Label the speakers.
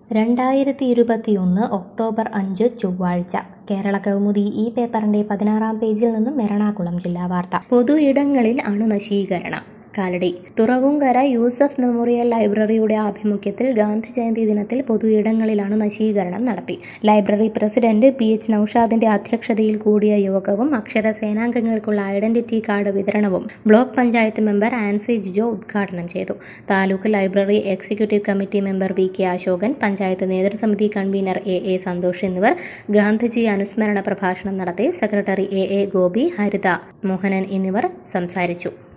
Speaker 1: രണ്ടായിരത്തി ഇരുപത്തിയൊന്ന് ഒക്ടോബർ അഞ്ച് ചൊവ്വാഴ്ച കേരള കൗമുദി ഈ പേപ്പറിന്റെ പതിനാറാം പേജിൽ നിന്നും എറണാകുളം ജില്ലാ വാർത്ത പൊതു ഇടങ്ങളിൽ അണുനശീകരണം കാലടി തുറവുങ്കര യൂസഫ് മെമ്മോറിയൽ ലൈബ്രറിയുടെ ആഭിമുഖ്യത്തിൽ ഗാന്ധി ജയന്തി ദിനത്തിൽ പൊതു ഇടങ്ങളിലാണ് നശീകരണം നടത്തി ലൈബ്രറി പ്രസിഡന്റ് പി എച്ച് നൌഷാദിന്റെ അധ്യക്ഷതയിൽ കൂടിയ യോഗവും അക്ഷര സേനാംഗങ്ങൾക്കുള്ള ഐഡന്റിറ്റി കാർഡ് വിതരണവും ബ്ലോക്ക് പഞ്ചായത്ത് മെമ്പർ ആൻസി ജിജോ ഉദ്ഘാടനം ചെയ്തു taluk library executive committee member V K Ashokan panchayat നേതൃസമിതി കൺവീനർ എ എ സന്തോഷ് എന്നിവർ ഗാന്ധിജി അനുസ്മരണ പ്രഭാഷണം നടത്തി secretary A A Gopi Haritha Mohanan എന്നിവർ സംസാരിച്ചു